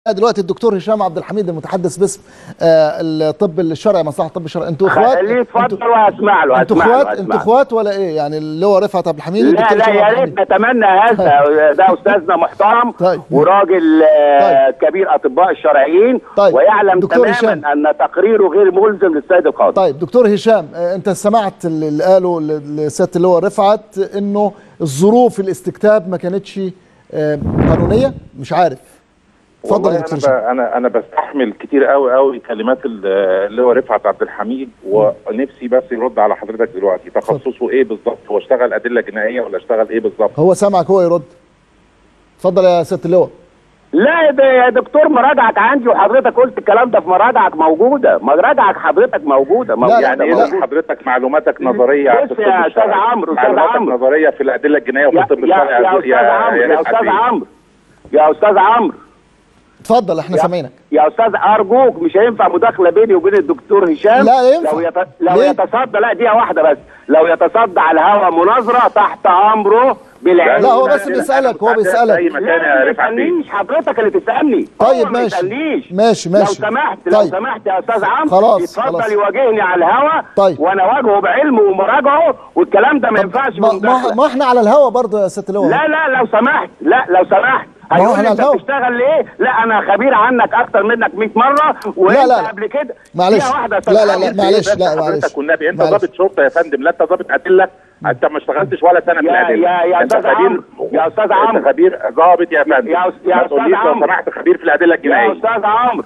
دلوقتي الدكتور هشام عبد الحميد المتحدث باسم آه، الطب الشرعي مصلحه الطب الشرعي انتوا اخوات خليه انتوا- يتفضل وهسمع له انتوا هسمع له، اخوات هسمع انتوا له. اخوات ولا ايه يعني اللي هو رفعت عبد الحميد لا والدكتور لا هشام يا عبد ريت الحميد نتمنى هذا ده استاذنا محترم طيب. وراجل آه، كبير اطباء الشرعيين طيب. ويعلم دكتور هشام. تماما ان تقريره غير ملزم للسيد القاضي طيب دكتور هشام آه، انت سمعت اللي قاله لسياده اللواء رفعت انه الظروف الاستكتاب ما كانتش آه، قانونيه مش عارف اتفضل يا والله دكتور انا ب- هشام انا انا بستحمل كتير قوي قوي كلمات ال- اللي هو رفعت عبد الحميد ونفسي بس يرد على حضرتك دلوقتي تخصصه ايه بالظبط هو اشتغل ادله جنائيه ولا اشتغل ايه بالظبط هو سامعك هو يرد اتفضل يا سياده اللواء لا ده يا دكتور مراجعك عندي وحضرتك قلت الكلام ده في مراجعك موجوده مراجعك حضرتك موجوده موجودة يعني ايه موجودة. حضرتك معلوماتك نظريه بص في يا الطب أستاذ الشرعي عمرو، أستاذ معلوماتك عمرو. نظريه في الادله الجنائيه وفي يا الطب يا الشرعي يا استاذ عمرو يا رفعت استاذ بيه. عمرو يا استاذ عمرو اتفضل احنا يا- سامعينك يا استاذ ارجوك مش هينفع مداخله بيني وبين الدكتور هشام لا ينفع. لو يت... لو ليه؟ يتصدى لا دقيقه واحده بس لو يتصدى على الهوا مناظره تحت امره بالعلم لا، هو لا، بس لا، بيسألك، هو أنا بيسألك. في اي مكان لا يا ما رفعت بيه تسالنيش حضرتك اللي تسالني طيب هو ما ماشي. يسالنيش ماشي ماشي لو سمحت طيب. لو سمحت يا استاذ عمرو خلاص، يتفضل خلاص. يواجهني على الهوا طيب. وانا اواجهه بعلم ومراجعه والكلام ده ما طب ينفعش ما, ما, بمداخلة. ما احنا على الهوا برضه يا سياده اللواء لا لا لو سمحت لا لو سمحت ما هو هيقول احنا لي انت الهوا. بتشتغل ليه؟ لا انا خبير عنك اكتر منك 100 مره وانت لا، لا. قبل كده معلش. دقيقة واحده يا أستاذ لا، لا، عمرو. لا، معلش، بس لا، معلش. حضرتك والنبي انت معلش. ضابط شرطه يا فندم لا انت ضابط ادله انت ما اشتغلتش ولا سنه في يا- الادله يا- يا انت أستاذ خبير عمرو. يا أستاذ عمرو. انت خبير ضابط يا فندم يا أس- يا ما أستاذ تقوليش لو عمرو. سمحت خبير في الادله يا الجنائيه استاذ عمرو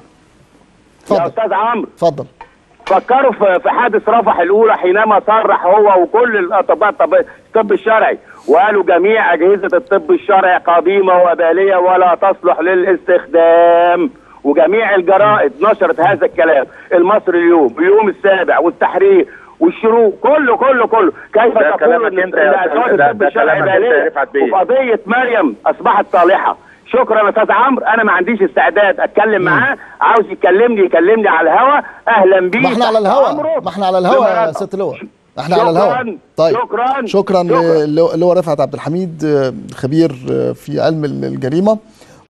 يا اتفضل استاذ عمرو اتفضل فكروا في في حادث رفح الاولى حينما صرح هو وكل الاطباء الطب الطب الشرعي وقالوا جميع اجهزه الطب الشرعي قديمه وباليه ولا تصلح للاستخدام وجميع الجرائد نشرت هذا الكلام المصري اليوم اليوم السابع والتحرير والشروق كله كله كله كيف ده تقول كلامك ان انت يا إن أستاذ- ادوات ده- الطب ده الشرعي كلامك انت يا باليه رفعت بيه. وفي قضيه مريم اصبحت صالحه شكرا يا استاذ عمرو انا ما عنديش استعداد اتكلم معاه عاوز يكلمني يكلمني على الهوا اهلا بيه ما احنا على تحت الهوا أمره. ما احنا على الهوا يا بمرضى. سياده اللواء احنا على شكراً. الهوا طيب شكراً. شكرا شكراً. اللواء رفعت عبد الحميد آه، خبير آه، في علم الجريمه